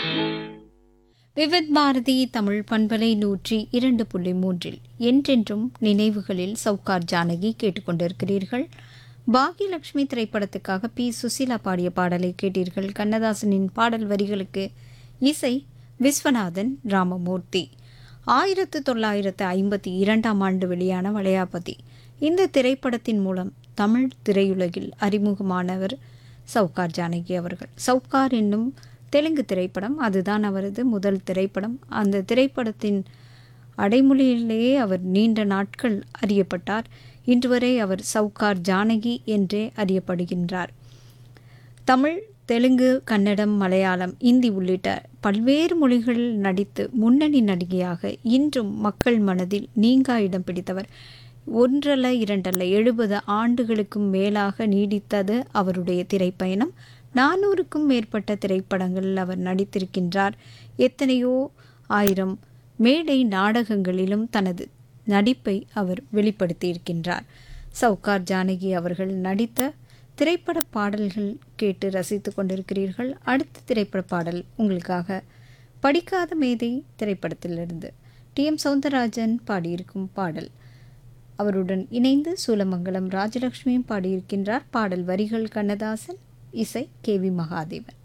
விவித் பாரதி தமிழ் பண்பலை நூற்றி இரண்டு புள்ளி மூன்றில் என்றென்றும் நினைவுகளில் சவுகார் ஜானகி கேட்டுக்கொண்டிருக்கிறீர்கள் பாகியலட்சுமி திரைப்படத்துக்காக பி சுசீலா பாடிய பாடலை கேட்டீர்கள் கண்ணதாசனின் பாடல் வரிகளுக்கு இசை விஸ்வநாதன் ராமமூர்த்தி ஆயிரத்து தொள்ளாயிரத்து ஐம்பத்தி இரண்டாம் ஆண்டு வெளியான வளையாபதி இந்த திரைப்படத்தின் மூலம் தமிழ் திரையுலகில் அறிமுகமானவர் சவுகார் ஜானகி அவர்கள் சவுகார் என்னும் தெலுங்கு திரைப்படம் அதுதான் அவரது முதல் திரைப்படம் அந்த திரைப்படத்தின் அடைமொழியிலேயே அவர் நீண்ட நாட்கள் அறியப்பட்டார் இன்று வரை அவர் சவுகார் ஜானகி என்றே அறியப்படுகின்றார் தமிழ் தெலுங்கு கன்னடம் மலையாளம் இந்தி உள்ளிட்ட பல்வேறு மொழிகளில் நடித்து முன்னணி நடிகையாக இன்றும் மக்கள் மனதில் நீங்கா இடம் பிடித்தவர் ஒன்றல்ல இரண்டல்ல எழுபது ஆண்டுகளுக்கும் மேலாக நீடித்தது அவருடைய திரைப்பயணம் நானூறுக்கும் மேற்பட்ட திரைப்படங்களில் அவர் நடித்திருக்கின்றார் எத்தனையோ ஆயிரம் மேடை நாடகங்களிலும் தனது நடிப்பை அவர் வெளிப்படுத்தியிருக்கின்றார் சவுகார் ஜானகி அவர்கள் நடித்த திரைப்பட பாடல்கள் கேட்டு ரசித்து கொண்டிருக்கிறீர்கள் அடுத்த திரைப்பட பாடல் உங்களுக்காக படிக்காத மேதை திரைப்படத்திலிருந்து டி எம் சவுந்தரராஜன் பாடியிருக்கும் பாடல் அவருடன் இணைந்து சூலமங்கலம் ராஜலட்சுமியும் பாடியிருக்கின்றார் பாடல் வரிகள் கண்ணதாசன் இசை கே வி மகாதேவன்